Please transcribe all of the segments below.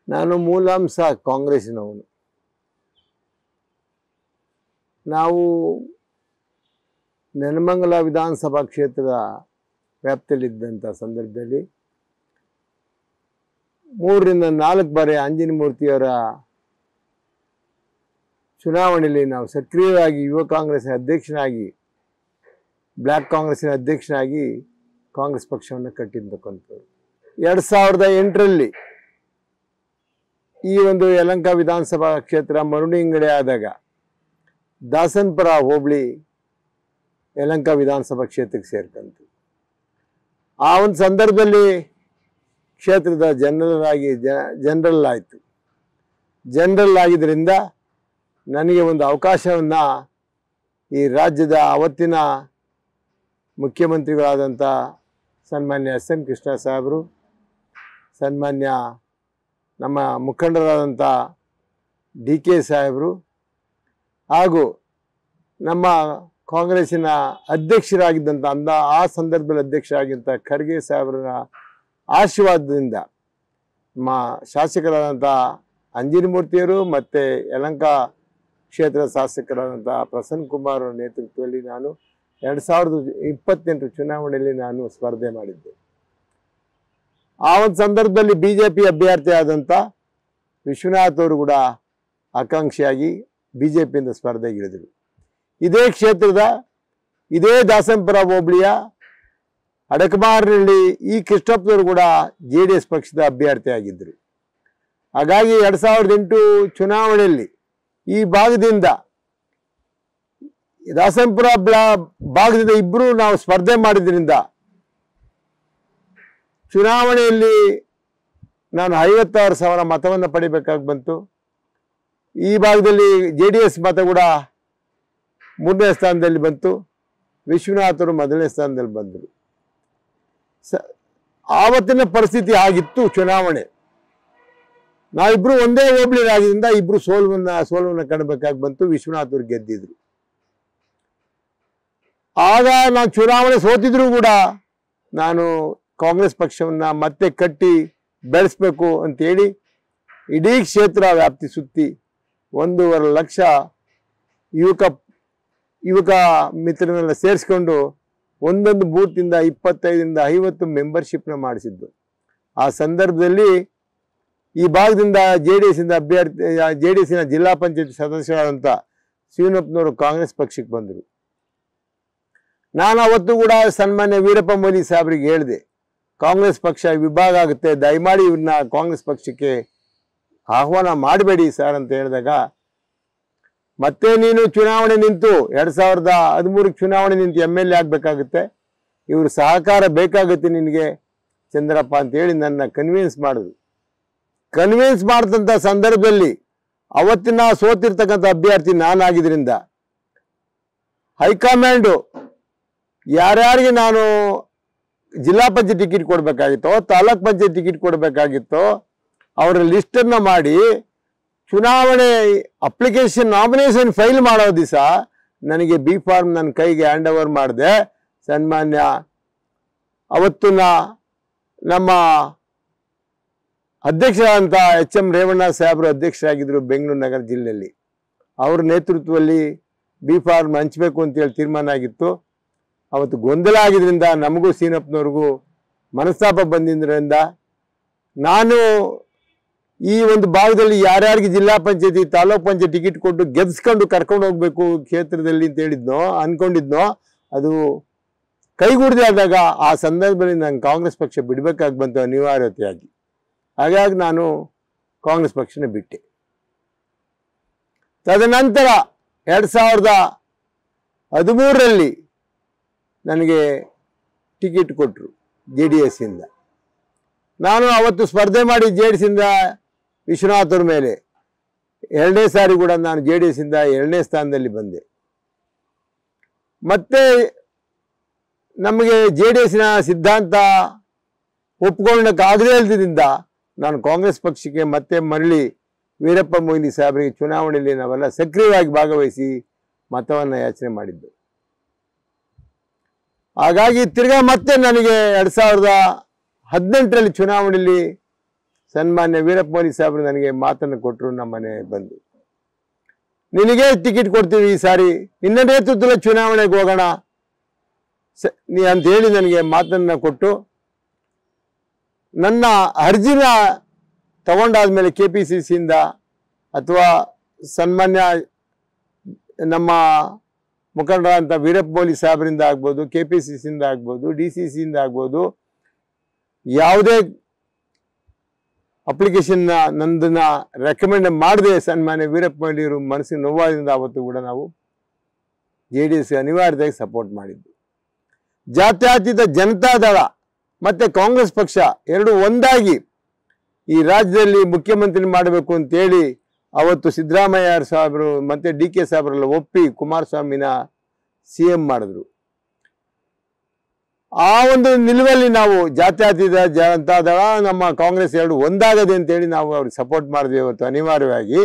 ನಾನು ಮೂಲಾಂಶ ಕಾಂಗ್ರೆಸ್ಸಿನವನು ನಾವು ನೆಲಮಂಗಲ ವಿಧಾನಸಭಾ ಕ್ಷೇತ್ರದ ವ್ಯಾಪ್ತಿಯಲ್ಲಿದ್ದಂಥ ಸಂದರ್ಭದಲ್ಲಿ ಮೂರರಿಂದ ನಾಲ್ಕು ಬಾರಿ ಆಂಜನೇಯ ಮೂರ್ತಿಯವರ ಚುನಾವಣೆಯಲ್ಲಿ ನಾವು ಸಕ್ರಿಯವಾಗಿ ಯುವ ಕಾಂಗ್ರೆಸ್ಸಿನ ಅಧ್ಯಕ್ಷನಾಗಿ ಬ್ಲ್ಯಾಕ್ ಕಾಂಗ್ರೆಸ್ಸಿನ ಅಧ್ಯಕ್ಷನಾಗಿ ಕಾಂಗ್ರೆಸ್ ಪಕ್ಷವನ್ನು ಕಟ್ಟಿರ್ತಕ್ಕಂಥವ್ರು ಎರಡು ಸಾವಿರದ ಎಂಟರಲ್ಲಿ ಈ ಒಂದು ಯಲಂಕ ವಿಧಾನಸಭಾ ಕ್ಷೇತ್ರ ಮರುಣಿಂಗಡೆ ಆದಾಗ ದಾಸನ್ಪುರ ಹೋಬಳಿ ಯಲಂಕ ವಿಧಾನಸಭಾ ಕ್ಷೇತ್ರಕ್ಕೆ ಸೇರ್ಕಂತು ಆ ಒಂದು ಸಂದರ್ಭದಲ್ಲಿ ಕ್ಷೇತ್ರದ ಜನರಲ್ ಆಗಿ ಜನರಲ್ ಆಯಿತು ಜನರಲ್ ಆಗಿದ್ದರಿಂದ ನನಗೆ ಒಂದು ಅವಕಾಶವನ್ನು ಈ ರಾಜ್ಯದ ಅವತ್ತಿನ ಮುಖ್ಯಮಂತ್ರಿಗಳಾದಂಥ ಸನ್ಮಾನ್ಯ ಎಸ್ ಎಂ ಕೃಷ್ಣ ಸಾಹೇಬರು ಸನ್ಮಾನ್ಯ ನಮ್ಮ ಮುಖಂಡರಾದಂಥ ಡಿ ಕೆ ಸಾಹೇಬರು ಹಾಗೂ ನಮ್ಮ ಕಾಂಗ್ರೆಸ್ಸಿನ ಅಧ್ಯಕ್ಷರಾಗಿದ್ದಂಥ ಅಂದ ಆ ಸಂದರ್ಭದಲ್ಲಿ ಅಧ್ಯಕ್ಷರಾಗಿದ್ದಂಥ ಖರ್ಗೆ ಸಾಹೇಬರ ಆಶೀರ್ವಾದದಿಂದ ನಮ್ಮ ಶಾಸಕರಾದಂಥ ಅಂಜನಮೂರ್ತಿಯರು ಮತ್ತು ಯಲಂಕ ಕ್ಷೇತ್ರದ ಶಾಸಕರಾದಂಥ ಪ್ರಸನ್ನ ಕುಮಾರ್ ಅವರ ನೇತೃತ್ವದಲ್ಲಿ ನಾನು ಎರಡು ಸಾವಿರದ ಇಪ್ಪತ್ತೆಂಟು ಚುನಾವಣೆಯಲ್ಲಿ ನಾನು ಸ್ಪರ್ಧೆ ಮಾಡಿದ್ದೆ ಆ ಒಂದು ಸಂದರ್ಭದಲ್ಲಿ ಬಿ ಜೆ ಪಿ ಅಭ್ಯರ್ಥಿ ಆದಂಥ ವಿಶ್ವನಾಥ್ ಅವರು ಕೂಡ ಆಕಾಂಕ್ಷಿಯಾಗಿ ಬಿ ಜೆ ಪಿಯಿಂದ ಸ್ಪರ್ಧೆಗಿಳಿದರು ಇದೇ ಕ್ಷೇತ್ರದ ಇದೇ ದಾಸಂಪುರ ಹೋಬಳಿಯ ಅಡಕಮಾರಿನಲ್ಲಿ ಈ ಕೃಷ್ಣಪ್ಪನವರು ಕೂಡ ಜೆ ಡಿ ಎಸ್ ಪಕ್ಷದ ಅಭ್ಯರ್ಥಿಯಾಗಿದ್ದರು ಹಾಗಾಗಿ ಎರಡು ಸಾವಿರದ ಎಂಟು ಚುನಾವಣೆಯಲ್ಲಿ ಈ ಭಾಗದಿಂದ ದಾಸಂಪುರ ಬ್ಲಾ ಭಾಗದಿಂದ ಇಬ್ಬರು ನಾವು ಸ್ಪರ್ಧೆ ಮಾಡಿದ್ರಿಂದ ಚುನಾವಣೆಯಲ್ಲಿ ನಾನು ಐವತ್ತಾರು ಸಾವಿರ ಮತವನ್ನು ಪಡಿಬೇಕಾಗಿ ಬಂತು ಈ ಭಾಗದಲ್ಲಿ ಜೆ ಡಿ ಎಸ್ ಮತ ಕೂಡ ಮೂರನೇ ಸ್ಥಾನದಲ್ಲಿ ಬಂತು ವಿಶ್ವನಾಥರು ಮೊದಲನೇ ಸ್ಥಾನದಲ್ಲಿ ಬಂದರು ಸ ಆವತ್ತಿನ ಪರಿಸ್ಥಿತಿ ಆಗಿತ್ತು ಚುನಾವಣೆ ನಾವಿಬ್ರು ಒಂದೇ ಹೋಬಳಿರಾಗಿದ್ದರಿಂದ ಇಬ್ರು ಸೋಲುವನ್ನ ಸೋಲುವನ್ನ ಕಾಣಬೇಕಾಗಿ ಬಂತು ವಿಶ್ವನಾಥ್ ಅವರು ಗೆದ್ದಿದ್ರು ಆಗ ನಾನು ಚುನಾವಣೆ ಸೋತಿದ್ರು ಕೂಡ ನಾನು ಕಾಂಗ್ರೆಸ್ ಪಕ್ಷವನ್ನ ಮತ್ತೆ ಕಟ್ಟಿ ಬೆಳೆಸ್ಬೇಕು ಅಂತೇಳಿ ಇಡೀ ಕ್ಷೇತ್ರ ವ್ಯಾಪ್ತಿ ಸುತ್ತಿ ಒಂದೂವರೆ ಲಕ್ಷ ಯುವಕ ಯುವಕ ಮಿತ್ರರನ್ನೆಲ್ಲ ಸೇರಿಸ್ಕೊಂಡು ಒಂದೊಂದು ಬೂತಿಂದ ಇಪ್ಪತ್ತೈದರಿಂದ ಐವತ್ತು ಮೆಂಬರ್ಶಿಪ್ನ ಮಾಡಿಸಿದ್ದು ಆ ಸಂದರ್ಭದಲ್ಲಿ ಈ ಭಾಗದಿಂದ ಜೆ ಡಿ ಎಸ್ಸಿಂದ ಅಭ್ಯರ್ಥಿ ಜೆ ಡಿ ಎಸ್ಸಿನ ಜಿಲ್ಲಾ ಪಂಚಾಯತ್ ಸದಸ್ಯರಾದಂಥ ಶಿವನಪ್ಪನವರು ಕಾಂಗ್ರೆಸ್ ಪಕ್ಷಕ್ಕೆ ಬಂದರು ನಾನು ಅವತ್ತು ಕೂಡ ಸನ್ಮಾನ್ಯ ವೀರಪ್ಪ ಮೊಯ್ಲಿ ಸಾಹೇಬ್ರಿಗೆ ಹೇಳಿದೆ ಕಾಂಗ್ರೆಸ್ ಪಕ್ಷ ವಿಭಾಗ ಆಗುತ್ತೆ ದಯಮಾಡಿ ಇವ್ರನ್ನ ಕಾಂಗ್ರೆಸ್ ಪಕ್ಷಕ್ಕೆ ಆಹ್ವಾನ ಮಾಡಬೇಡಿ ಸರ್ ಅಂತ ಹೇಳಿದಾಗ ಮತ್ತೆ ನೀನು ಚುನಾವಣೆ ನಿಂತು ಎರಡು ಸಾವಿರದ ಹದಿಮೂರಕ್ಕೆ ಚುನಾವಣೆ ನಿಂತು ಎಮ್ ಎಲ್ ಎ ಆಗಬೇಕಾಗುತ್ತೆ ಇವರು ಸಹಕಾರ ಬೇಕಾಗುತ್ತೆ ನಿನಗೆ ಚಂದ್ರಪ್ಪ ಅಂತೇಳಿ ನನ್ನ ಕನ್ವಿನ್ಸ್ ಮಾಡಿದ್ರು ಕನ್ವಿನ್ಸ್ ಮಾಡಿದಂಥ ಸಂದರ್ಭದಲ್ಲಿ ಅವತ್ತಿನ ಸೋತಿರ್ತಕ್ಕಂಥ ಅಭ್ಯರ್ಥಿ ನಾನಾಗಿದ್ದರಿಂದ ಹೈಕಮಾಂಡು ಯಾರ್ಯಾರಿಗೆ ನಾನು ಜಿಲ್ಲಾ ಪಂಚಾಯತ್ ಟಿಕೆಟ್ ಕೊಡಬೇಕಾಗಿತ್ತೋ ತಾಲೂಕ್ ಪಂಚಾಯತ್ ಟಿಕೆಟ್ ಕೊಡಬೇಕಾಗಿತ್ತೋ ಅವರ ಲಿಸ್ಟನ್ನು ಮಾಡಿ ಚುನಾವಣೆ ಅಪ್ಲಿಕೇಶನ್ ನಾಮಿನೇಷನ್ ಫೈಲ್ ಮಾಡೋ ದಿವಸ ನನಗೆ ಬಿ ಫಾರ್ಮ್ ನನ್ನ ಕೈಗೆ ಹ್ಯಾಂಡ್ ಓವರ್ ಮಾಡಿದೆ ಸನ್ಮಾನ್ಯ ಅವತ್ತಿನ ನಮ್ಮ ಅಧ್ಯಕ್ಷರಾದಂಥ ಎಚ್ ಎಂ ರೇವಣ್ಣ ಸಾಹೇಬರು ಅಧ್ಯಕ್ಷರಾಗಿದ್ದರು ಬೆಂಗಳೂರು ನಗರ ಜಿಲ್ಲೆಯಲ್ಲಿ ಅವ್ರ ನೇತೃತ್ವದಲ್ಲಿ ಬಿ ಫಾರ್ಮ್ ಹಂಚಬೇಕು ಅಂತೇಳಿ ತೀರ್ಮಾನ ಆಗಿತ್ತು ಅವತ್ತು ಗೊಂದಲ ಆಗಿದ್ರಿಂದ ನಮಗೂ ಸೀನಪ್ಪನವ್ರಿಗೂ ಮನಸ್ತಾಪ ಬಂದಿದ್ದರಿಂದ ನಾನು ಈ ಒಂದು ಭಾಗದಲ್ಲಿ ಯಾರ್ಯಾರಿಗೆ ಜಿಲ್ಲಾ ಪಂಚಾಯತಿ ತಾಲೂಕ್ ಪಂಚಾಯತ್ ಟಿಕೆಟ್ ಕೊಟ್ಟು ಗೆದ್ಸ್ಕೊಂಡು ಕರ್ಕೊಂಡು ಹೋಗ್ಬೇಕು ಕ್ಷೇತ್ರದಲ್ಲಿ ಅಂತ ಹೇಳಿದ್ನೋ ಅನ್ಕೊಂಡಿದ್ನೋ ಅದು ಕೈಗೂಡದೆ ಆದಾಗ ಆ ಸಂದರ್ಭದಲ್ಲಿ ನಾನು ಕಾಂಗ್ರೆಸ್ ಪಕ್ಷ ಬಿಡಬೇಕಾಗಿ ಬಂತು ಅನಿವಾರ್ಯತೆಯಾಗಿ ಹಾಗಾಗಿ ನಾನು ಕಾಂಗ್ರೆಸ್ ಪಕ್ಷನ ಬಿಟ್ಟೆ ತದನಂತರ ಎರಡು ಸಾವಿರದ ಹದಿಮೂರರಲ್ಲಿ ನನಗೆ ಟಿಕೆಟ್ ಕೊಟ್ಟರು ಜೆ ಡಿ ಎಸ್ಸಿಂದ ನಾನು ಅವತ್ತು ಸ್ಪರ್ಧೆ ಮಾಡಿ ಜೆ ಡಿ ಎಸ್ಸಿಂದ ವಿಶ್ವನಾಥವ್ರ ಮೇಲೆ ಎರಡನೇ ಸಾರಿ ಕೂಡ ನಾನು ಜೆ ಡಿ ಎಸ್ಸಿಂದ ಎರಡನೇ ಸ್ಥಾನದಲ್ಲಿ ಬಂದೆ ಮತ್ತೆ ನಮಗೆ ಜೆ ಡಿ ಎಸ್ಸಿನ ಸಿದ್ಧಾಂತ ಒಪ್ಕೊಳ್ಳೋಕ್ಕಾಗದೇ ಇಲ್ದಿದ್ದರಿಂದ ನಾನು ಕಾಂಗ್ರೆಸ್ ಪಕ್ಷಕ್ಕೆ ಮತ್ತೆ ಮರಳಿ ವೀರಪ್ಪ ಮೊಯ್ಲಿ ಸಾಹೇಬರಿಗೆ ಚುನಾವಣೆಯಲ್ಲಿ ನಾವೆಲ್ಲ ಸಕ್ರಿಯವಾಗಿ ಭಾಗವಹಿಸಿ ಮತವನ್ನು ಯಾಚನೆ ಮಾಡಿದ್ದು ಹಾಗಾಗಿ ತಿರ್ಗಾ ಮತ್ತೆ ನನಗೆ ಎರಡು ಸಾವಿರದ ಹದಿನೆಂಟರಲ್ಲಿ ಚುನಾವಣೆಯಲ್ಲಿ ಸನ್ಮಾನ್ಯ ವೀರಪ್ಪ ಮೊಯ್ಲಿ ಸಾಹೇಬರು ನನಗೆ ಮಾತನ್ನು ಕೊಟ್ಟರು ನಮ್ಮ ಮನೆ ಬಂದು ನಿನಗೆ ಟಿಕೆಟ್ ಕೊಡ್ತೀವಿ ಈ ಸಾರಿ ನಿನ್ನ ನೇತೃತ್ವದಲ್ಲಿ ಚುನಾವಣೆಗೆ ಹೋಗೋಣ ಸ ನೀ ಅಂತ ಹೇಳಿ ನನಗೆ ಮಾತನ್ನ ಕೊಟ್ಟು ನನ್ನ ಅರ್ಜಿನ ತಗೊಂಡಾದ್ಮೇಲೆ ಕೆ ಪಿ ಸಿ ಸಿಯಿಂದ ಅಥವಾ ಸನ್ಮಾನ್ಯ ನಮ್ಮ ಮುಖಂಡರಾದಂಥ ವೀರಪ್ಪ ಮೊಯ್ಲಿ ಸಾಹೇಬರಿಂದ ಆಗ್ಬೋದು ಕೆ ಪಿ ಸಿ ಸಿಯಿಂದ ಆಗ್ಬೋದು ಡಿ ಸಿ ಸಿಯಿಂದ ಆಗ್ಬೋದು ಯಾವುದೇ ಅಪ್ಲಿಕೇಶನ್ನ ನಂದನ್ನ ರೆಕಮೆಂಡ್ ಮಾಡದೆ ಸನ್ಮಾನ್ಯ ವೀರಪ್ಪ ಮೊಯ್ಲಿಯವರು ಮನಸ್ಸಿನ ನೋವಾದಿಂದ ಅವತ್ತು ಕೂಡ ನಾವು ಜೆ ಡಿ ಎಸ್ ಅನಿವಾರ್ಯವಾಗಿ ಸಪೋರ್ಟ್ ಮಾಡಿದ್ದು ಜಾತ್ಯತೀತ ಜನತಾದಳ ಮತ್ತೆ ಕಾಂಗ್ರೆಸ್ ಪಕ್ಷ ಎರಡು ಒಂದಾಗಿ ಈ ರಾಜ್ಯದಲ್ಲಿ ಮುಖ್ಯಮಂತ್ರಿ ಮಾಡಬೇಕು ಅಂತೇಳಿ ಅವತ್ತು ಸಿದ್ದರಾಮಯ್ಯ ಸಾಹೇಬರು ಮತ್ತೆ ಡಿ ಕೆ ಸಾಹೇಬರೆಲ್ಲ ಒಪ್ಪಿ ಕುಮಾರಸ್ವಾಮಿನ ಸಿ ಎಂ ಮಾಡಿದ್ರು ಆ ಒಂದು ನಿಲುವಲ್ಲಿ ನಾವು ಜಾತ್ಯತೀತ ಜನತಾದಳ ನಮ್ಮ ಕಾಂಗ್ರೆಸ್ ಎರಡು ಒಂದಾಗದೆ ಅಂತೇಳಿ ನಾವು ಅವ್ರಿಗೆ ಸಪೋರ್ಟ್ ಮಾಡಿದ್ವಿ ಇವತ್ತು ಅನಿವಾರ್ಯವಾಗಿ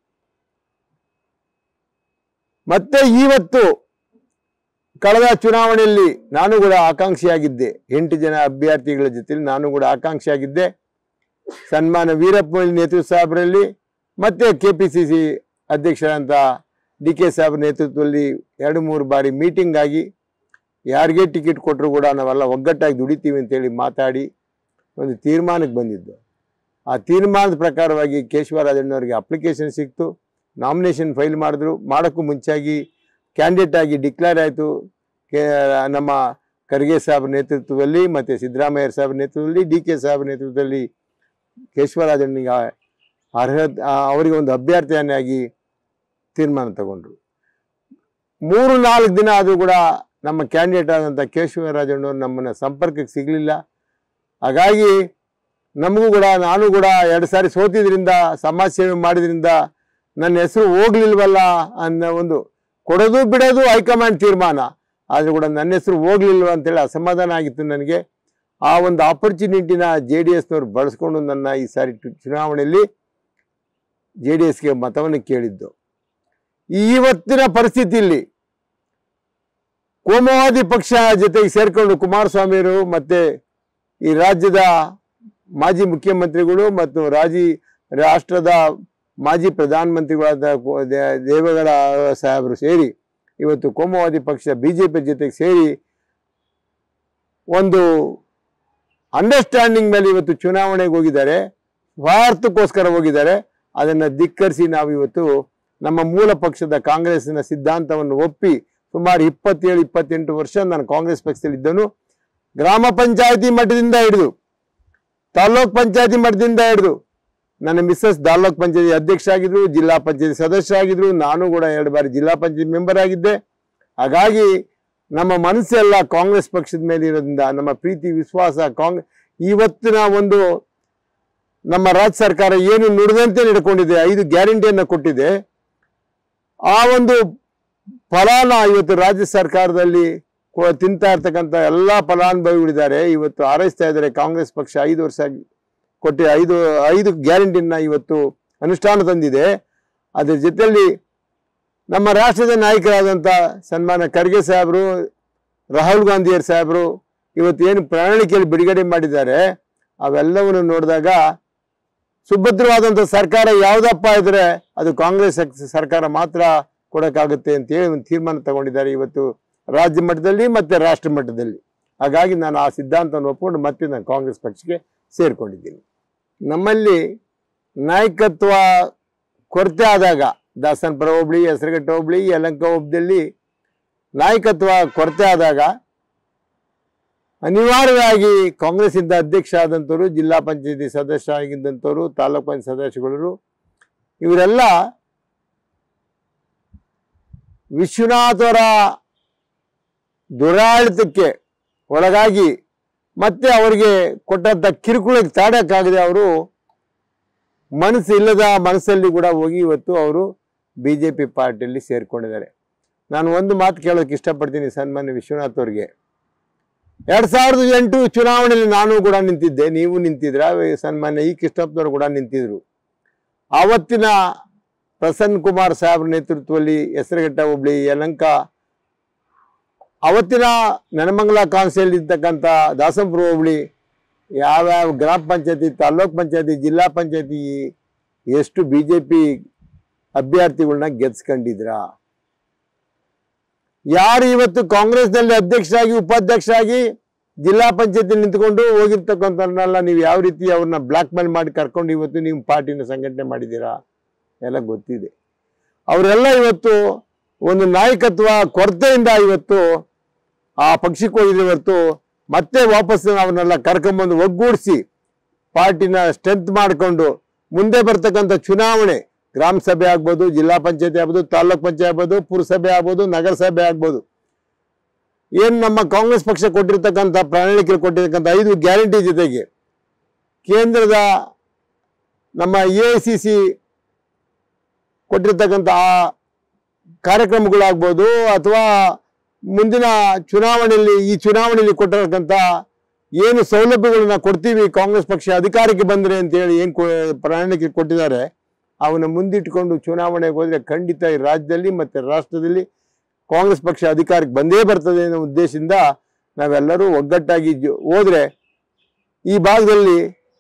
ಮತ್ತೆ ಇವತ್ತು ಕಳೆದ ಚುನಾವಣೆಯಲ್ಲಿ ನಾನು ಕೂಡ ಆಕಾಂಕ್ಷಿಯಾಗಿದ್ದೆ ಎಂಟು ಜನ ಅಭ್ಯರ್ಥಿಗಳ ಜೊತೆಲಿ ನಾನು ಕೂಡ ಆಕಾಂಕ್ಷಿಯಾಗಿದ್ದೆ ಸನ್ಮಾನ ವೀರಪ್ಪ ಮೊಯ್ಲಿ ನೇತೃತ್ವ ಸಾಹೇಬರಲ್ಲಿ ಮತ್ತೆ ಕೆ ಪಿ ಸಿ ಸಿ ಅಧ್ಯಕ್ಷರಂತ ಡಿ ಕೆ ಸಾಹೇಬ್ರ ನೇತೃತ್ವದಲ್ಲಿ ಎರಡು ಮೂರು ಬಾರಿ ಮೀಟಿಂಗ್ ಆಗಿ ಯಾರಿಗೆ ಟಿಕೆಟ್ ಕೊಟ್ಟರು ಕೂಡ ನಾವೆಲ್ಲ ಒಗ್ಗಟ್ಟಾಗಿ ದುಡಿತೀವಿ ಅಂತೇಳಿ ಮಾತಾಡಿ ಒಂದು ತೀರ್ಮಾನಕ್ಕೆ ಬಂದಿದ್ದು ಆ ತೀರ್ಮಾನದ ಪ್ರಕಾರವಾಗಿ ಕೇಶವರಾಜಣ್ಣವರಿಗೆ ಅಪ್ಲಿಕೇಶನ್ ಸಿಕ್ತು ನಾಮಿನೇಷನ್ ಫೈಲ್ ಮಾಡಿದ್ರು ಮಾಡೋಕ್ಕೂ ಮುಂಚಾಗಿ ಕ್ಯಾಂಡಿಡೇಟ್ ಆಗಿ ಡಿಕ್ಲೇರ್ ಆಯಿತು ಕೆ ನಮ್ಮ ಖರ್ಗೆ ಸಾಹೇಬ್ರ ನೇತೃತ್ವದಲ್ಲಿ ಮತ್ತು ಸಿದ್ದರಾಮಯ್ಯ ಸಾಹೇಬ್ರ ನೇತೃತ್ವದಲ್ಲಿ ಡಿ ಕೆ ಸಾಹೇಬ್ರ ನೇತೃತ್ವದಲ್ಲಿ ಕೇಶವರಾಜಣ್ಣನಿಗೆ ಅರ್ಹತೆ ಅವರಿಗೆ ಒಂದು ಅಭ್ಯರ್ಥಿಯನ್ನಾಗಿ ತೀರ್ಮಾನ ತಗೊಂಡ್ರು ಮೂರು ನಾಲ್ಕು ದಿನ ಆದರೂ ಕೂಡ ನಮ್ಮ ಕ್ಯಾಂಡಿಡೇಟ್ ಆದಂಥ ಕೇಶವರಾಜಣ್ಣವ್ರು ನಮ್ಮನ್ನು ಸಂಪರ್ಕಕ್ಕೆ ಸಿಗಲಿಲ್ಲ ಹಾಗಾಗಿ ನಮಗೂ ಕೂಡ ನಾನು ಕೂಡ ಎರಡು ಸಾರಿ ಸೋತಿದ್ರಿಂದ ಸಮಾಜ ಸೇವೆ ಮಾಡಿದ್ರಿಂದ ನನ್ನ ಹೆಸರು ಹೋಗ್ಲಿಲ್ವಲ್ಲ ಅನ್ನೋ ಒಂದು ಕೊಡೋದು ಬಿಡೋದು ಹೈಕಮಾಂಡ್ ತೀರ್ಮಾನ ಆದರೂ ಕೂಡ ನನ್ನ ಹೆಸರು ಹೋಗ್ಲಿಲ್ವ ಅಂತೇಳಿ ಅಸಮಾಧಾನ ಆಗಿತ್ತು ನನಗೆ ಆ ಒಂದು ಆಪರ್ಚುನಿಟಿನ ಜೆ ಡಿ ಎಸ್ನವ್ರು ಬಳಸ್ಕೊಂಡು ನನ್ನ ಈ ಸಾರಿ ಚು- ಚುನಾವಣೆಯಲ್ಲಿ ಜೆ ಡಿ ಎಸ್ಗೆ ಮತವನ್ನು ಕೇಳಿದ್ದು ಇವತ್ತಿನ ಪರಿಸ್ಥಿತಿಯಲ್ಲಿ ಕೋಮುವಾದಿ ಪಕ್ಷ ಜೊತೆಗೆ ಸೇರ್ಕೊಂಡು ಕುಮಾರಸ್ವಾಮಿಯವರು ಮತ್ತೆ ಈ ರಾಜ್ಯದ ಮಾಜಿ ಮುಖ್ಯಮಂತ್ರಿಗಳು ಮತ್ತು ರಾಜಿ ರಾಷ್ಟ್ರದ ಮಾಜಿ ಪ್ರಧಾನಮಂತ್ರಿಗಳಾದ ಕೋ- ದೇ- ದೇವೇಗೌಡ ಸಾಹೇಬರು ಸೇರಿ ಇವತ್ತು ಕೋಮುವಾದಿ ಪಕ್ಷ ಬಿ ಜೆ ಪಿ ಜೊತೆಗೆ ಸೇರಿ ಒಂದು ಅಂಡರ್ಸ್ಟ್ಯಾಂಡಿಂಗ್ ಮೇಲೆ ಇವತ್ತು ಚುನಾವಣೆಗೆ ಹೋಗಿದ್ದಾರೆ ಸ್ವಾರ್ಥಕ್ಕೋಸ್ಕರ ಹೋಗಿದ್ದಾರೆ ಅದನ್ನು ಧಿಕ್ಕರಿಸಿ ನಾವು ಇವತ್ತು ನಮ್ಮ ಮೂಲ ಪಕ್ಷದ ಕಾಂಗ್ರೆಸ್ಸಿನ ಸಿದ್ಧಾಂತವನ್ನು ಒಪ್ಪಿ ಸುಮಾರು ಇಪ್ಪತ್ತೇಳು ಇಪ್ಪತ್ತೆಂಟು ವರ್ಷ ನಾನು ಕಾಂಗ್ರೆಸ್ ಪಕ್ಷದಲ್ಲಿ ಇದ್ದನು ಗ್ರಾಮ ಪಂಚಾಯತಿ ಮಟ್ಟದಿಂದ ಹಿಡಿದು ತಾಲ್ಲೂಕ್ ಪಂಚಾಯತಿ ಮಟ್ಟದಿಂದ ಹಿಡಿದು ನನ್ನ ಮಿಸ್ಸಸ್ ತಾಲ್ಲೂಕ್ ಪಂಚಾಯತಿ ಅಧ್ಯಕ್ಷ ಆಗಿದ್ರು ಜಿಲ್ಲಾ ಪಂಚಾಯತಿ ಸದಸ್ಯ ಆಗಿದ್ರು ನಾನು ಕೂಡ ಎರಡು ಬಾರಿ ಜಿಲ್ಲಾ ಪಂಚಾಯತ್ ಮೆಂಬರ್ ಆಗಿದ್ದೆ ಹಾಗಾಗಿ ನಮ್ಮ ಮನಸ್ಸೆಲ್ಲ ಕಾಂಗ್ರೆಸ್ ಪಕ್ಷದ ಮೇಲೆ ಇರೋದ್ರಿಂದ ನಮ್ಮ ಪ್ರೀತಿ ವಿಶ್ವಾಸ ಕಾಂಗ್ ಇವತ್ತಿನ ಒಂದು ನಮ್ಮ ರಾಜ್ಯ ಸರ್ಕಾರ ಏನು ನುಡಿದಂತೆ ನಡ್ಕೊಂಡಿದೆ ಐದು ಗ್ಯಾರಂಟಿಯನ್ನು ಕೊಟ್ಟಿದೆ ಆ ಒಂದು ಫಲಾನ ಇವತ್ತು ರಾಜ್ಯ ಸರ್ಕಾರದಲ್ಲಿ ಕೊ- ತಿಂತಾ ಇರ್ತಕ್ಕಂಥ ಎಲ್ಲ ಫಲಾನುಭವಿಗಳಿದ್ದಾರೆ ಇವತ್ತು ಹಾರೈಸ್ತಾ ಇದ್ದಾರೆ ಕಾಂಗ್ರೆಸ್ ಪಕ್ಷ ಐದು ವರ್ಷ ಕೊಟ್ಟು ಐದು ಐದು ಗ್ಯಾರಂಟಿನ ಇವತ್ತು ಅನುಷ್ಠಾನ ತಂದಿದೆ ಅದ್ರ ಜೊತೆಯಲ್ಲಿ ನಮ್ಮ ರಾಷ್ಟ್ರದ ನಾಯಕರಾದಂಥ ಸನ್ಮಾನ ಖರ್ಗೆ ಸಾಹೇಬರು ರಾಹುಲ್ ಗಾಂಧಿಯರ್ ಸಾಹೇಬರು ಇವತ್ತು ಏನು ಪ್ರಣಾಳಿಕೆಯಲ್ಲಿ ಬಿಡುಗಡೆ ಮಾಡಿದ್ದಾರೆ ಅವೆಲ್ಲವನ್ನು ನೋಡಿದಾಗ ಸುಭದ್ರವಾದಂಥ ಸರ್ಕಾರ ಯಾವುದಪ್ಪ ಇದ್ರೆ ಅದು ಕಾಂಗ್ರೆಸ್ ಸಕ್- ಸರ್ಕಾರ ಮಾತ್ರ ಕೊಡೋಕ್ಕಾಗುತ್ತೆ ಅಂತೇಳಿ ಒಂದು ತೀರ್ಮಾನ ತಗೊಂಡಿದ್ದಾರೆ ಇವತ್ತು ರಾಜ್ಯ ಮಟ್ಟದಲ್ಲಿ ಮತ್ತು ರಾಷ್ಟ್ರ ಮಟ್ಟದಲ್ಲಿ ಹಾಗಾಗಿ ನಾನು ಆ ಸಿದ್ಧಾಂತವನ್ನು ಒಪ್ಕೊಂಡು ಮತ್ತೆ ನಾನು ಕಾಂಗ್ರೆಸ್ ಪಕ್ಷಕ್ಕೆ ಸೇರಿಕೊಂಡಿದ್ದೀನಿ ನಮ್ಮಲ್ಲಿ ನಾಯಕತ್ವ ಕೊರತೆ ಆದಾಗ ದಾಸನಪುರ ಹೋಬಳಿ ಹೆಸರುಘಟ್ಟ ಹೋಬಳಿ ಯಲಂಕ ಹೋಬಳಿಯಲ್ಲಿ ನಾಯಕತ್ವ ಕೊರತೆ ಆದಾಗ ಅನಿವಾರ್ಯವಾಗಿ ಕಾಂಗ್ರೆಸ್ಸಿಂದ ಅಧ್ಯಕ್ಷ ಆದಂಥವ್ರು ಜಿಲ್ಲಾ ಪಂಚಾಯತಿ ಸದಸ್ಯ ಆಗಿದ್ದಂಥವ್ರು ತಾಲೂಕು ಪಂಚಾಯತ್ ಸದಸ್ಯಗಳು ಇವರೆಲ್ಲ ವಿಶ್ವನಾಥ್ ಅವರ ದುರಾಡಳಿತಕ್ಕೆ ಒಳಗಾಗಿ ಮತ್ತೆ ಅವರಿಗೆ ಕೊಟ್ಟಂಥ ಕಿರುಕುಳಕ್ಕೆ ತಾಡಕ್ಕಾಗದೆ ಅವರು ಮನಸ್ಸು ಇಲ್ಲದ ಮನಸ್ಸಲ್ಲಿ ಕೂಡ ಹೋಗಿ ಇವತ್ತು ಅವರು ಬಿ ಜೆ ಪಿ ಪಾರ್ಟಿಯಲ್ಲಿ ಸೇರ್ಕೊಂಡಿದ್ದಾರೆ ನಾನು ಒಂದು ಮಾತು ಕೇಳೋಕೆ ಇಷ್ಟಪಡ್ತೀನಿ ಸನ್ಮಾನ್ಯ ವಿಶ್ವನಾಥ್ ಅವ್ರಿಗೆ ಎರಡ್ ಸಾವಿರದ ಎಂಟು ಚುನಾವಣೆಯಲ್ಲಿ ನಾನು ಕೂಡ ನಿಂತಿದ್ದೆ ನೀವು ನಿಂತಿದ್ರ ಸನ್ಮಾನ್ಯ ಇ ಕೃಷ್ಣಪ್ಪನವರು ಕೂಡ ನಿಂತಿದ್ರು ಆವತ್ತಿನ ಪ್ರಸನ್ನ ಕುಮಾರ್ ಸಾಹೇಬ್ರ ನೇತೃತ್ವದಲ್ಲಿ ಹೆಸರುಘಟ್ಟ ಹೋಬಳಿ ಯಲಂಕ ಅವತ್ತಿನ ನೆನಮಂಗಲ ಕಾನ್ಸೆಲ್ ಇರ್ತಕ್ಕಂಥ ದಾಸಂಪುರ ಹೋಬಳಿ ಯಾವ್ಯಾವ ಗ್ರಾಮ ಪಂಚಾಯತಿ ತಾಲ್ಲೂಕ್ ಪಂಚಾಯತಿ ಜಿಲ್ಲಾ ಪಂಚಾಯತಿ ಎಷ್ಟು ಬಿ ಜೆ ಪಿ ಅಭ್ಯರ್ಥಿಗಳನ್ನ ಗೆದ್ಸ್ಕೊಂಡಿದ್ರ ಯಾರು ಇವತ್ತು ಕಾಂಗ್ರೆಸ್ನಲ್ಲಿ ಅಧ್ಯಕ್ಷರಾಗಿ ಉಪಾಧ್ಯಕ್ಷರಾಗಿ ಜಿಲ್ಲಾ ಪಂಚಾಯತಿ ನಿಂತ್ಕೊಂಡು ಹೋಗಿರ್ತಕ್ಕಂಥವ್ರನ್ನೆಲ್ಲ ನೀವು ಯಾವ ರೀತಿ ಅವ್ರನ್ನ ಬ್ಲಾಕ್ ಮೇಲ್ ಮಾಡಿ ಕರ್ಕೊಂಡು ಇವತ್ತು ನೀವು ಪಾರ್ಟಿನ ಸಂಘಟನೆ ಮಾಡಿದ್ದೀರಾ ಎಲ್ಲ ಗೊತ್ತಿದೆ ಅವರೆಲ್ಲ ಇವತ್ತು ಒಂದು ನಾಯಕತ್ವ ಕೊರತೆಯಿಂದ ಇವತ್ತು ಆ ಪಕ್ಷಕ್ಕೆ ಹೋಗಿದ್ರೆ ಹೊರತು ಮತ್ತೆ ವಾಪಸ್ ಅವನ್ನೆಲ್ಲ ಕರ್ಕೊಂಬಂದು ಒಗ್ಗೂಡಿಸಿ ಪಾರ್ಟಿನ ಸ್ಟ್ರೆಂತ್ ಮಾಡಿಕೊಂಡು ಮುಂದೆ ಬರ್ತಕ್ಕಂಥ ಚುನಾವಣೆ ಗ್ರಾಮ ಸಭೆ ಆಗ್ಬೋದು ಜಿಲ್ಲಾ ಪಂಚಾಯತಿ ಆಗ್ಬೋದು ತಾಲ್ಲೂಕ್ ಪಂಚಾಯತ್ ಆಗ್ಬೋದು ಪುರಸಭೆ ಆಗ್ಬೋದು ನಗರಸಭೆ ಆಗ್ಬೋದು ಏನು ನಮ್ಮ ಕಾಂಗ್ರೆಸ್ ಪಕ್ಷ ಕೊಟ್ಟಿರ್ತಕ್ಕಂಥ ಪ್ರಣಾಳಿಕೆ ಕೊಟ್ಟಿರ್ತಕ್ಕಂಥ ಐದು ಗ್ಯಾರಂಟಿ ಜೊತೆಗೆ ಕೇಂದ್ರದ ನಮ್ಮ ಎ ಐ ಸಿ ಸಿ ಕೊಟ್ಟಿರ್ತಕ್ಕಂಥ ಆ ಕಾರ್ಯಕ್ರಮಗಳಾಗ್ಬೋದು ಅಥವಾ ಮುಂದಿನ ಚುನಾವಣೆಯಲ್ಲಿ ಈ ಚುನಾವಣೆಯಲ್ಲಿ ಕೊಟ್ಟಿರ್ತಕ್ಕಂಥ ಏನು ಸೌಲಭ್ಯಗಳನ್ನ ಕೊಡ್ತೀವಿ ಕಾಂಗ್ರೆಸ್ ಪಕ್ಷ ಅಧಿಕಾರಕ್ಕೆ ಬಂದರೆ ಅಂತೇಳಿ ಏನು ಪ್ರಣಾಳಿಕೆ ಕೊಟ್ಟಿದ್ದಾರೆ ಅವನ್ನ ಮುಂದಿಟ್ಕೊಂಡು ಚುನಾವಣೆಗೆ ಹೋದರೆ ಖಂಡಿತ ಈ ರಾಜ್ಯದಲ್ಲಿ ಮತ್ತು ರಾಷ್ಟ್ರದಲ್ಲಿ ಕಾಂಗ್ರೆಸ್ ಪಕ್ಷ ಅಧಿಕಾರಕ್ಕೆ ಬಂದೇ ಬರ್ತದೆ ಅನ್ನೋ ಉದ್ದೇಶದಿಂದ ನಾವೆಲ್ಲರೂ ಒಗ್ಗಟ್ಟಾಗಿ ಜೊ- ಹೋದ್ರೆ ಈ ಭಾಗದಲ್ಲಿ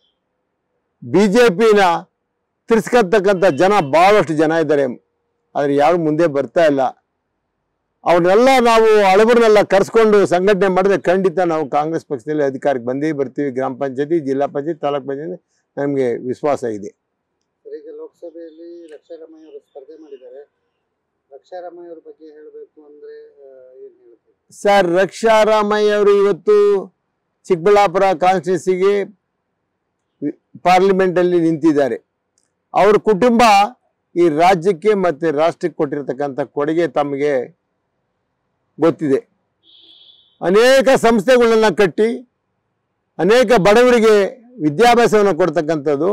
ಬಿ ಜೆ ಪಿನ ತಿರ್ಸ್ಕೊತಕ್ಕಂಥ ಜನ ಭಾಳಷ್ಟು ಜನ ಇದ್ದಾರೆ ಆದರೆ ಯಾರು ಮುಂದೆ ಬರ್ತಾ ಇಲ್ಲ ಅವ್ರನ್ನೆಲ್ಲ ನಾವು ಹಳಬರನ್ನೆಲ್ಲ ಕರೆಸ್ಕೊಂಡು ಸಂಘಟನೆ ಮಾಡಿದ್ರೆ ಖಂಡಿತ ನಾವು ಕಾಂಗ್ರೆಸ್ ಪಕ್ಷದಲ್ಲಿ ಅಧಿಕಾರಕ್ಕೆ ಬಂದೇ ಬರ್ತೀವಿ ಗ್ರಾಮ ಪಂಚಾಯತಿ ಜಿಲ್ಲಾ ಪಂಚಾಯತಿ ತಾಲೂಕ್ ಪಂಚಾಯತಿ ನಮಗೆ ವಿಶ್ವಾಸ ಇದೆ ಸರ್, ಈಗ ಲೋಕಸಭೆಯಲ್ಲಿ ರಕ್ಷಾರಾಮಯ್ಯ ಅವರು ಸ್ಪರ್ಧೆ ಮಾಡಿದ್ದಾರೆ ರಕ್ಷಾರಾಮಯ್ಯ ಅವ್ರ ಬಗ್ಗೆ ಹೇಳಬೇಕು ಅಂದ್ರೆ ಆ, ಏನ್ ಹೇಳ್ತೀವಿ ಸರ್ ರಕ್ಷಾರಾಮಯ್ಯ ಅವರು ಇವತ್ತು ಚಿಕ್ಕಬಳ್ಳಾಪುರ ಕಾನ್ಸ್ಟಿಟ್ಯೂನ್ಸಿಗೆ ಪಾರ್ಲಿಮೆಂಟಲ್ಲಿ ನಿಂತಿದ್ದಾರೆ ಅವ್ರ ಕುಟುಂಬ ಈ ರಾಜ್ಯಕ್ಕೆ ಮತ್ತು ರಾಷ್ಟ್ರಕ್ಕೆ ಕೊಟ್ಟಿರ್ತಕ್ಕಂಥ ಕೊಡುಗೆ ತಮಗೆ ಗೊತ್ತಿದೆ ಅನೇಕ ಸಂಸ್ಥೆಗಳನ್ನ ಕಟ್ಟಿ ಅನೇಕ ಬಡವರಿಗೆ ವಿದ್ಯಾಭ್ಯಾಸವನ್ನು ಕೊಡ್ತಕ್ಕಂಥದ್ದು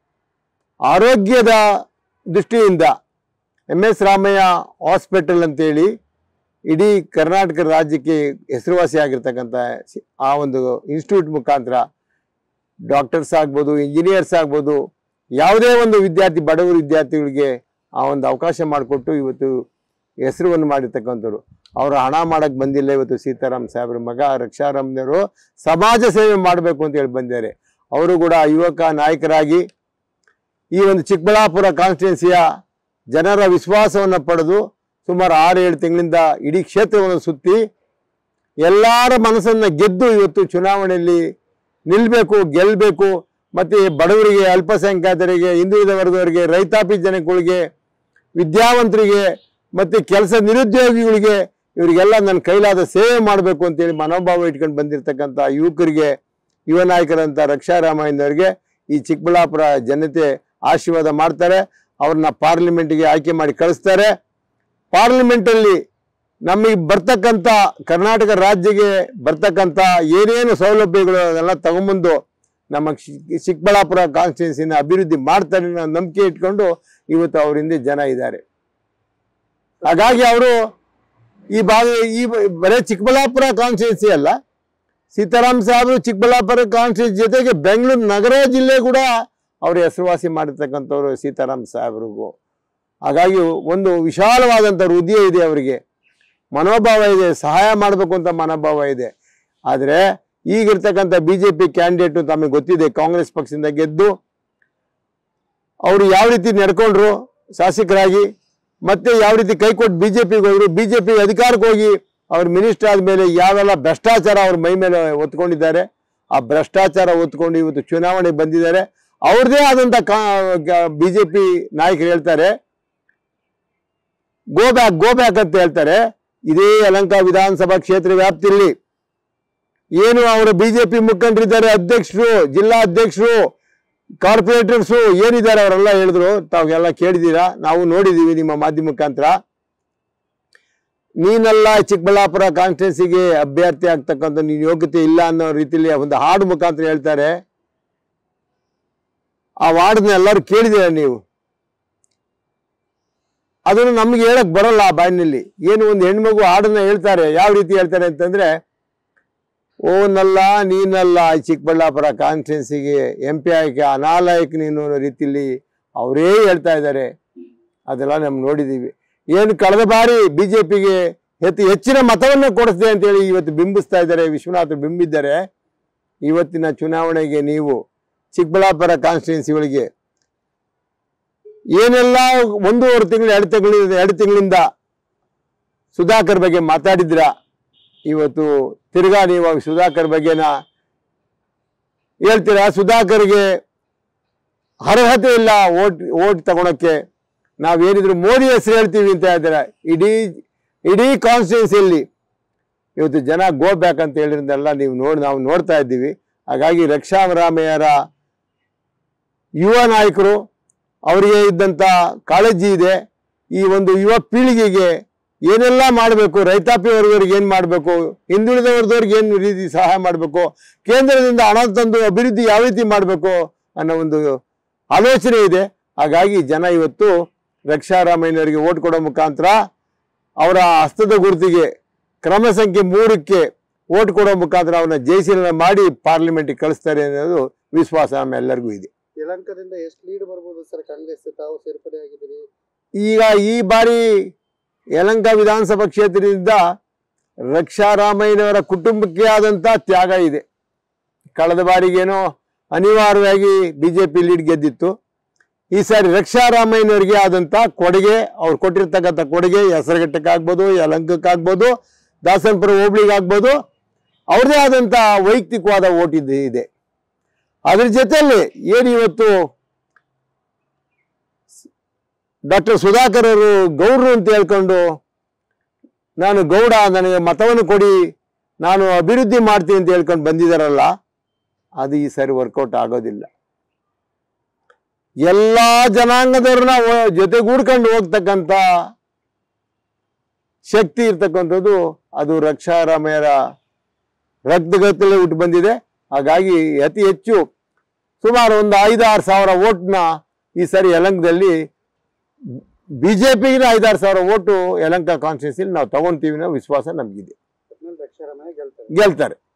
ಆರೋಗ್ಯದ ದೃಷ್ಟಿಯಿಂದ ಎಮ್ ಎಸ್ ರಾಮಯ್ಯ ಹಾಸ್ಪಿಟಲ್ ಅಂತೇಳಿ ಇಡೀ ಕರ್ನಾಟಕ ರಾಜ್ಯಕ್ಕೆ ಹೆಸರುವಾಸಿ ಆಗಿರ್ತಕ್ಕಂಥ ಸಿ- ಆ ಒಂದು ಇನ್ಸ್ಟಿಟ್ಯೂಟ್ ಮುಖಾಂತರ ಡಾಕ್ಟರ್ಸ್ ಆಗ್ಬೋದು ಇಂಜಿನಿಯರ್ಸ್ ಆಗ್ಬೋದು ಯಾವುದೇ ಒಂದು ವಿದ್ಯಾರ್ಥಿ ಬಡವರು ವಿದ್ಯಾರ್ಥಿಗಳಿಗೆ ಆ ಒಂದು ಅವಕಾಶ ಮಾಡಿಕೊಟ್ಟು ಇವತ್ತು ಹೆಸರುವನ್ನು ಮಾಡಿರ್ತಕ್ಕಂಥವ್ರು ಅವರು ಹಣ ಮಾಡಕ್ಕೆ ಬಂದಿಲ್ಲ ಇವತ್ತು ಸೀತಾರಾಮ್ ಸಾಹೇಬ್ರ ಮಗ ರಕ್ಷಾರಾಮ್ನವರು ಸಮಾಜ ಸೇವೆ ಮಾಡಬೇಕು ಅಂತ ಹೇಳಿ ಬಂದಿದ್ದಾರೆ ಅವರು ಕೂಡ ಯುವಕ ನಾಯಕರಾಗಿ ಈ ಒಂದು ಚಿಕ್ಕಬಳ್ಳಾಪುರ ಕಾನ್ಸ್ಟಿಟ್ಯೂನ್ಸಿಯ ಜನರ ವಿಶ್ವಾಸವನ್ನು ಪಡೆದು ಸುಮಾರು ಆರು ಏಳು ತಿಂಗಳಿಂದ ಇಡೀ ಕ್ಷೇತ್ರವನ್ನು ಸುತ್ತಿ ಎಲ್ಲರ ಮನಸ್ಸನ್ನು ಗೆದ್ದು ಇವತ್ತು ಚುನಾವಣೆಯಲ್ಲಿ ನಿಲ್ಲಬೇಕು ಗೆಲ್ಲಬೇಕು ಮತ್ತು ಬಡವರಿಗೆ ಅಲ್ಪಸಂಖ್ಯಾತರಿಗೆ ಹಿಂದುಳಿದ ವರ್ಗದವರಿಗೆ ರೈತಾಪಿ ಜನಗಳಿಗೆ ವಿದ್ಯಾವಂತರಿಗೆ ಮತ್ತು ಕೆಲಸ ನಿರುದ್ಯೋಗಿಗಳಿಗೆ ಇವರಿಗೆಲ್ಲ ನನ್ನ ಕೈಲಾದ ಸೇವೆ ಮಾಡಬೇಕು ಅಂತೇಳಿ ಮನೋಭಾವ ಇಟ್ಕೊಂಡು ಬಂದಿರತಕ್ಕಂಥ ಯುವಕರಿಗೆ ಯುವ ನಾಯಕರಂತ ರಕ್ಷಾರಾಮಯ್ಯನವರಿಗೆ ಈ ಚಿಕ್ಕಬಳ್ಳಾಪುರ ಜನತೆ ಆಶೀರ್ವಾದ ಮಾಡ್ತಾರೆ ಅವ್ರನ್ನ ಪಾರ್ಲಿಮೆಂಟ್ಗೆ ಆಯ್ಕೆ ಮಾಡಿ ಕಳಿಸ್ತಾರೆ ಪಾರ್ಲಿಮೆಂಟಲ್ಲಿ ನಮಗೆ ಬರ್ತಕ್ಕಂಥ ಕರ್ನಾಟಕ ರಾಜ್ಯಕ್ಕೆ ಬರ್ತಕ್ಕಂಥ ಏನೇನು ಸೌಲಭ್ಯಗಳು ಅದೆಲ್ಲ ತಗೊಂಬಂದು ನಮ್ಮ ಚಿ- ಚಿಕ್ಕಬಳ್ಳಾಪುರ ಕಾನ್ಸ್ಟಿಟ್ಯೂನ್ಸಿನ ಅಭಿವೃದ್ಧಿ ಮಾಡ್ತಾರೆ ಅನ್ನೋ ನಂಬಿಕೆ ಇಟ್ಕೊಂಡು ಇವತ್ತು ಅವ್ರ ಹಿಂದೆ ಜನ ಇದ್ದಾರೆ ಹಾಗಾಗಿ ಅವರು ಈ ಭಾಗ ಈ ಬ- ಬರೇ ಚಿಕ್ಕಬಳ್ಳಾಪುರ ಕಾನ್ಸ್ಟಿಟ್ಯೂನ್ಸಿ ಅಲ್ಲ ಸೀತಾರಾಮ್ ಸಾಹೇಬರು ಚಿಕ್ಕಬಳ್ಳಾಪುರ ಕಾನ್ಸ್ಟಿಟ್ಯೂನ್ಸಿ ಜೊತೆಗೆ ಬೆಂಗಳೂರು ನಗರ ಜಿಲ್ಲೆ ಕೂಡ ಅವರು ಹೆಸರುವಾಸಿ ಮಾಡಿರ್ತಕ್ಕಂಥವ್ರು ಸೀತಾರಾಮ್ ಸಾಹೇಬ್ರಿಗೂ ಹಾಗಾಗಿ ಒಂದು ವಿಶಾಲವಾದಂಥ ಹೃದಯ ಇದೆ ಅವರಿಗೆ ಮನೋಭಾವ ಇದೆ ಸಹಾಯ ಮಾಡಬೇಕು ಅಂತ ಮನೋಭಾವ ಇದೆ ಆದರೆ ಈಗಿರ್ತಕ್ಕಂಥ ಬಿ ಜೆ ಪಿ ಕ್ಯಾಂಡಿಡೇಟು ತಮಗೆ ಗೊತ್ತಿದೆ ಕಾಂಗ್ರೆಸ್ ಪಕ್ಷದಿಂದ ಗೆದ್ದು ಅವರು ಯಾವ ರೀತಿ ನಡ್ಕೊಂಡ್ರು ಶಾಸಕರಾಗಿ ಮತ್ತೆ ಯಾವ ರೀತಿ ಕೈ ಕೊಟ್ಟು ಬಿ ಜೆ ಪಿಗೆ ಹೋದ್ರು ಬಿ ಜೆ ಪಿ ಅಧಿಕಾರಕ್ಕೆ ಹೋಗಿ ಅವ್ರು ಮಿನಿಸ್ಟರ್ ಆದಮೇಲೆ ಯಾವೆಲ್ಲ ಭ್ರಷ್ಟಾಚಾರ ಅವ್ರ ಮೈ ಮೇಲೆ ಹೊತ್ಕೊಂಡಿದ್ದಾರೆ ಆ ಭ್ರಷ್ಟಾಚಾರ ಹೊತ್ಕೊಂಡು ಇವತ್ತು ಚುನಾವಣೆಗೆ ಬಂದಿದ್ದಾರೆ ಅವ್ರದ್ದೇ ಆದಂಥ ಕಾ ಬಿ ಜೆ ಪಿ ನಾಯಕರು ಹೇಳ್ತಾರೆ ಗೋ ಬ್ಯಾಕ್ ಗೋ ಬ್ಯಾಕ್ ಅಂತ ಹೇಳ್ತಾರೆ ಇದೇ ಯಲಹಂಕ ವಿಧಾನಸಭಾ ಕ್ಷೇತ್ರ ವ್ಯಾಪ್ತಿಯಲ್ಲಿ ಏನು ಅವರ ಬಿಜೆಪಿ ಮುಖಂಡರಿದ್ದಾರೆ ಅಧ್ಯಕ್ಷರು ಜಿಲ್ಲಾ ಅಧ್ಯಕ್ಷರು ಕಾರ್ಪೊರೇಟರ್ಸು ಏನಿದ್ದಾರೆ ಅವರೆಲ್ಲ ಹೇಳಿದ್ರು ತಾವೆಲ್ಲ ಕೇಳಿದ್ದೀರಾ ನಾವು ನೋಡಿದ್ದೀವಿ ನಿಮ್ಮ ಮಾಧ್ಯಮ ಮುಖಾಂತರ ನೀನೆಲ್ಲ ಚಿಕ್ಕಬಳ್ಳಾಪುರ ಕಾನ್ಸ್ಟಿಟ್ಯೂನ್ಸಿಗೆ ಅಭ್ಯರ್ಥಿ ಆಗ್ತಕ್ಕಂಥ ನೀನು ಯೋಗ್ಯತೆ ಇಲ್ಲ ಅನ್ನೋ ರೀತಿಯಲ್ಲಿ ಒಂದು ಹಾಡು ಮುಖಾಂತರ ಹೇಳ್ತಾರೆ ಆ ವಾರ್ಡ್ನ ಎಲ್ಲರೂ ಕೇಳಿದ್ದೀರ ನೀವು ಅದನ್ನು ನಮ್ಗೆ ಹೇಳಕ್ ಬರಲ್ಲ ಆ ಬಾಯಿನಲ್ಲಿ ಏನು ಒಂದು ಹೆಣ್ಮಗು ಹಾಡನ್ನ ಹೇಳ್ತಾರೆ ಯಾವ ರೀತಿ ಹೇಳ್ತಾರೆ ಅಂತಂದ್ರೆ ಓ ನಲ್ಲ ನೀನಲ್ಲ ಈ ಚಿಕ್ಕಬಳ್ಳಾಪುರ ಕಾನ್ಸ್ಟಿಟ್ಯೂನ್ಸಿಗೆ ಎಂ ಪಿ ಆಯ್ಕೆ ಅನಾಲಾಯಕ ನೀನು ಅನ್ನೋ ರೀತಿಯಲ್ಲಿ ಅವರೇ ಹೇಳ್ತಾ ಇದ್ದಾರೆ ಅದೆಲ್ಲ ನಮ್ಗೆ ನೋಡಿದ್ದೀವಿ ಏನು ಕಳೆದ ಬಾರಿ ಬಿ ಜೆ ಪಿಗೆ ಹೆಚ್ಚು ಹೆಚ್ಚಿನ ಮತವನ್ನು ಕೊಡಿಸಿದೆ ಅಂತೇಳಿ ಇವತ್ತು ಬಿಂಬಿಸ್ತಾ ಇದ್ದಾರೆ ವಿಶ್ವನಾಥ್ ಬಿಂಬಿದ್ದಾರೆ ಇವತ್ತಿನ ಚುನಾವಣೆಗೆ ನೀವು ಚಿಕ್ಕಬಳ್ಳಾಪುರ ಕಾನ್ಸ್ಟಿಟ್ಯೂನ್ಸಿಗಳಿಗೆ ಏನೆಲ್ಲ ಒಂದೂವರೆ ತಿಂಗಳು ಎರಡು ತಿಂಗಳು ಎರಡು ತಿಂಗಳಿಂದ ಸುಧಾಕರ್ ಬಗ್ಗೆ ಮಾತಾಡಿದ್ರ ಇವತ್ತು ತಿರ್ಗಾ ನೀವು ಆ ಸುಧಾಕರ್ ಬಗ್ಗೆನ ಹೇಳ್ತೀರಾ ಸುಧಾಕರ್ಗೆ ಅರ್ಹತೆ ಇಲ್ಲ ಓಟ್ ಓಟ್ ತಗೊಳಕ್ಕೆ ನಾವೇನಿದ್ರು ಮೋದಿ ಹೆಸರು ಹೇಳ್ತೀವಿ ಅಂತ ಹೇಳ್ತಾರೆ ಇಡೀ ಇಡೀ ಕಾನ್ಸ್ಟಿಟ್ಯೂನ್ಸಿಯಲ್ಲಿ ಇವತ್ತು ಜನ ಗೋ ಬ್ಯಾಕ್ ಅಂತ ಹೇಳಿದ್ರೆಲ್ಲ ನೀವು ನೋಡಿ ನಾವು ನೋಡ್ತಾ ಇದ್ದೀವಿ ಹಾಗಾಗಿ ರಕ್ಷಾರಾಮಯ್ಯರ ಯುವ ನಾಯಕರು ಅವರಿಗೆ ಇದ್ದಂಥ ಕಾಳಜಿ ಇದೆ ಈ ಒಂದು ಯುವ ಪೀಳಿಗೆಗೆ ಏನೆಲ್ಲ ಮಾಡಬೇಕು ರೈತಾಪಿ ವರ್ಗರಿಗೆ ಏನು ಮಾಡಬೇಕು ಹಿಂದುಳಿದ ವರ್ಗದವ್ರಿಗೆ ಏನು ರೀತಿ ಸಹಾಯ ಮಾಡಬೇಕು ಕೇಂದ್ರದಿಂದ ಹಣ ತಂದು ಅಭಿವೃದ್ಧಿ ಯಾವ ರೀತಿ ಮಾಡಬೇಕು ಅನ್ನೋ ಒಂದು ಆಲೋಚನೆ ಇದೆ ಹಾಗಾಗಿ ಜನ ಇವತ್ತು ರಕ್ಷಾರಾಮಯ್ಯನವರಿಗೆ ಓಟ್ ಕೊಡೋ ಮುಖಾಂತರ ಅವರ ಹಸ್ತದ ಗುರುತಿಗೆ ಕ್ರಮ ಸಂಖ್ಯೆ ಮೂರಕ್ಕೆ ಓಟ್ ಕೊಡೋ ಮುಖಾಂತರ ಅವನ್ನ ಜಯಶೀಲನ ಮಾಡಿ ಪಾರ್ಲಿಮೆಂಟ್ಗೆ ಕಳಿಸ್ತಾರೆ ಅನ್ನೋದು ವಿಶ್ವಾಸ ನಮ್ಮೆಲ್ಲರಿಗೂ ಇದೆ ಯಲಂಕದಿಂದ ಎಷ್ಟು ಲೀಡ್ ಬರ್ಬೋದು ಸರ್ ಕಾಂಗ್ರೆಸ್ ತಾವು ಸೇರ್ಪಡೆ ಆಗಿದ್ದೀರಿ ಈಗ ಈ ಬಾರಿ ಯಲಂಕ ವಿಧಾನಸಭಾ ಕ್ಷೇತ್ರದಿಂದ ರಕ್ಷಾರಾಮಯ್ಯನವರ ಕುಟುಂಬಕ್ಕೆ ಆದಂಥ ತ್ಯಾಗ ಇದೆ ಕಳೆದ ಬಾರಿಗೇನೋ ಅನಿವಾರ್ಯವಾಗಿ ಬಿ ಜೆ ಪಿ ಲೀಡ್ ಗೆದ್ದಿತ್ತು ಈ ಸಾರಿ ರಕ್ಷಾರಾಮಯ್ಯನವರಿಗೆ ಆದಂಥ ಕೊಡುಗೆ ಅವ್ರು ಕೊಟ್ಟಿರ್ತಕ್ಕಂಥ ಕೊಡುಗೆ ಹೆಸರುಘಟ್ಟಕ್ಕಾಗ್ಬೋದು ಯಲಂಕಕ್ಕಾಗ್ಬೋದು ದಾಸನಪುರ ಹೋಬಳಿಗಾಗ್ಬೋದು ಅವ್ರದೇ ಆದಂಥ ವೈಯಕ್ತಿಕವಾದ ಓಟ್ ಇದೆ ಇದೆ ಅದ್ರ ಜೊತೆಯಲ್ಲಿ ಏನು ಇವತ್ತು ಡಾಕ್ಟರ್ ಸುಧಾಕರ್ ಅವರು ಗೌಡ್ರು ಅಂತ ಹೇಳ್ಕೊಂಡು ನಾನು ಗೌಡ ನನಗೆ ಮತವನ್ನು ಕೊಡಿ ನಾನು ಅಭಿವೃದ್ಧಿ ಮಾಡ್ತೀನಿ ಅಂತ ಹೇಳ್ಕೊಂಡು ಬಂದಿದ್ದಾರಲ್ಲ ಅದು ಈ ಸರಿ ವರ್ಕೌಟ್ ಆಗೋದಿಲ್ಲ ಎಲ್ಲ ಜನಾಂಗದವ್ರನ್ನ ಒ- ಜೊತೆಗೂಡ್ಕೊಂಡು ಹೋಗ್ತಕ್ಕಂಥ ಶಕ್ತಿ ಇರ್ತಕ್ಕಂಥದ್ದು ಅದು ರಕ್ಷಾರಾಮಯ್ಯರ ರಕ್ತಗತಲ್ಲೇ ಹುಟ್ಟು ಬಂದಿದೆ ಹಾಗಾಗಿ ಅತಿ ಹೆಚ್ಚು ಸುಮಾರು ಒಂದು ಐದಾರು ಸಾವಿರ ಓಟ್ನ ಈ ಸರಿ ಯಲಂಕದಲ್ಲಿ ಬಿಜೆಪಿಗಿನ ಐದಾರು ಸಾವಿರ ಓಟು ಯಲಂಕ ಕಾನ್ಸ್ಟಿಟ್ಯೂನ್ಸಿಲಿ ನಾವು ತಗೊಂತೀವಿ ಅನ್ನೋ ವಿಶ್ವಾಸ ನಮಗಿದೆ ಒಟ್ನಲ್ಲಿ ರಕ್ಷಾರಾಮಯ್ಯ ಗೆಲ್ತಾರೆ ಗೆಲ್ತಾರೆ